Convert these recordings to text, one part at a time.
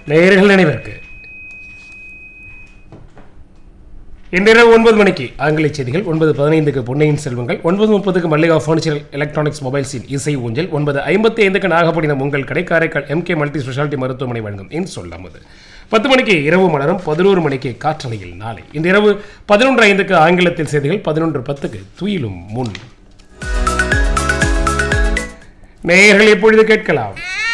நேயர்கள் நினைவிற்கு இன்றிரவு ஒன்பது மணிக்கு ஆங்கில செய்திகள் ஒன்பது பதினைந்துக்கு பொன்னையின் செல்வங்கள் ஒன்பது முப்பதுக்கு மல்லிகா ஃபர்னிச்சர் எலக்ட்ரானிக்ஸ் மொபைல்ஸின் இசை ஊஞ்சல் ஒன்பது ஐம்பத்தி ஐந்துக்கு நாகப்பட்டினம் உங்கள் கடை காரைக்கால் எம்கே மல்டி ஸ்பெஷாலிட்டி மருத்துவமனை வழங்கும் இன் சொல்லாமது பத்து மணிக்கு இரவு மலரும் பதினோரு மணிக்கு காற்றலையில் நாளை இன்றிரவு பதினொன்று ஐந்துக்கு ஆங்கிலத்தில் செய்திகள் பதினொன்று பத்துக்கு துயிலும் முன் நேயர்கள் இப்பொழுது கேட்கலாம்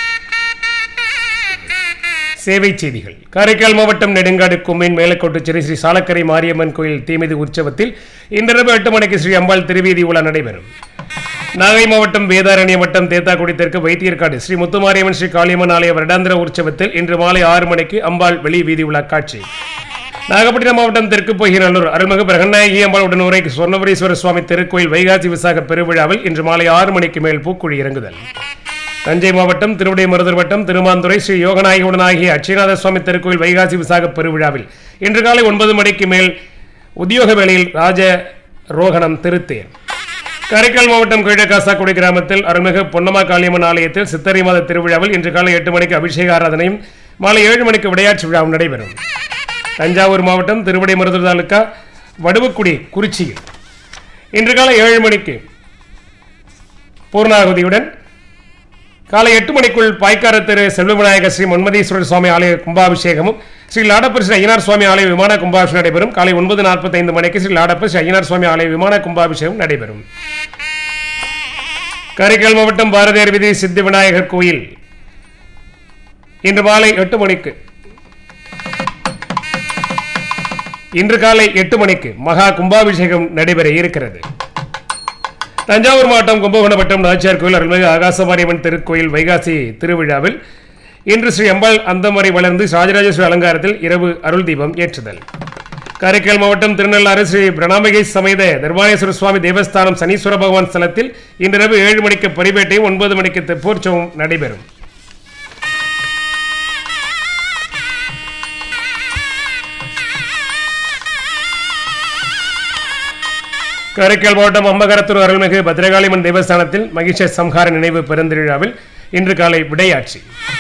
சேவை செய்திகள் காரைக்கால் மாவட்டம் நெடுங்காடு கும்மின் மேலக்கோட்டுச்சேரி ஸ்ரீ சாலக்கரை மாரியம்மன் கோயில் தீமிதி உற்சவத்தில் இன்றிரவு எட்டு மணிக்கு ஸ்ரீ அம்பாள் திருவீதி உலா நடைபெறும் நாகை மாவட்டம் வேதாரண்ய வட்டம் தேத்தாக்குடி தெற்கு வைத்தியர்காடு ஸ்ரீ முத்துமாரியம்மன் ஸ்ரீ காளியம்மன் ஆலய வருடாந்திர உற்சவத்தில் இன்று மாலை ஆறு மணிக்கு அம்பாள் வெளி வீதி உலா காட்சி நாகப்பட்டினம் மாவட்டம் தெற்கு பொய்கிரல்லூர் அருள்மிகு பிரகநாயகி அம்பாள் உடனுரை சொர்ணபுரீஸ்வரர் சுவாமி திருக்கோயில் வைகாசி விசாக பெருவிழாவில் இன்று மாலை ஆறு மணிக்கு மேல் பூக்குழி இறங்குதல் தஞ்சை மாவட்டம் திருவிடைமருதூர் வட்டம் திருமாந்துறை ஸ்ரீ யோகநாயகவுடன் ஆகிய அட்சயநாத சுவாமி திருக்கோயில் வைகாசி விசாக பெருவிழாவில் இன்று காலை ஒன்பது மணிக்கு மேல் உத்தியோக வேளையில் ராஜ ரோகணம் திருத்தேர் காரைக்கால் மாவட்டம் கீழக்காசாக்குடி கிராமத்தில் அருள்மிகு பொன்னம்மா காளியம்மன் ஆலயத்தில் சித்திரை மாத திருவிழாவில் இன்று காலை எட்டு மணிக்கு அபிஷேக ஆராதனையும் மாலை ஏழு மணிக்கு விளையாட்டு விழாவும் நடைபெறும் தஞ்சாவூர் மாவட்டம் திருவிடைமருதூர் தாலுக்கா வடுவுக்குடி குறிச்சியில் இன்று காலை ஏழு மணிக்கு பூர்ணாகுதியுடன் காலை எட்டு மணிக்குள் பாய்க்கார திரு செல்வவிநாயகர் ஸ்ரீ மன்மதீஸ்வரர் சுவாமி ஆலய கும்பாபிஷேகமும் ஸ்ரீ லாடப்பர் ஸ்ரீ ஐயனார் சுவாமி ஆலய விமான கும்பாபிஷேகம் நடைபெறும் காலை ஒன்பது நாற்பத்தைந்து மணிக்கு ஸ்ரீ லாடப்பர் ஸ்ரீ ஐயனார் சுவாமி ஆலய விமான கும்பாபிஷேகம் நடைபெறும் காரைக்கால் மாவட்டம் பாரதியார் வீதி சித்தி விநாயகர் கோயில் இன்று மாலை எட்டு மணிக்கு இன்று காலை எட்டு மணிக்கு மகா கும்பாபிஷேகம் நடைபெற இருக்கிறது தஞ்சாவூர் மாவட்டம் கும்பகோணம் வட்டம் நாச்சியார் கோயில் அருள்மிகு ஆகாசமாரியம்மன் திருக்கோயில் வைகாசி திருவிழாவில் இன்று ஸ்ரீ அம்பாள் அந்தமறை வளர்ந்து ராஜராஜேஸ்வரி அலங்காரத்தில் இரவு அருள் தீபம் ஏற்றுதல் காரைக்கால் மாவட்டம் திருநள்ளாறு ஸ்ரீ பிரணாமிகை சமேத தர்பானேஸ்வர சுவாமி தேவஸ்தானம் சனீஸ்வர பகவான் ஸ்தலத்தில் இன்றிரவு ஏழு மணிக்கு பரிவேட்டையும் ஒன்பது மணிக்கு தெப்போற்சவம் நடைபெறும் காரைக்கால் மாவட்டம் அம்பகரத்தூர் அருள்மிகு பத்ரகாளிமன் தேவஸ்தானத்தில் மகிஷ சம்ஹார நினைவு பெருந்திருவிழாவில் இன்று காலை விடையாட்சி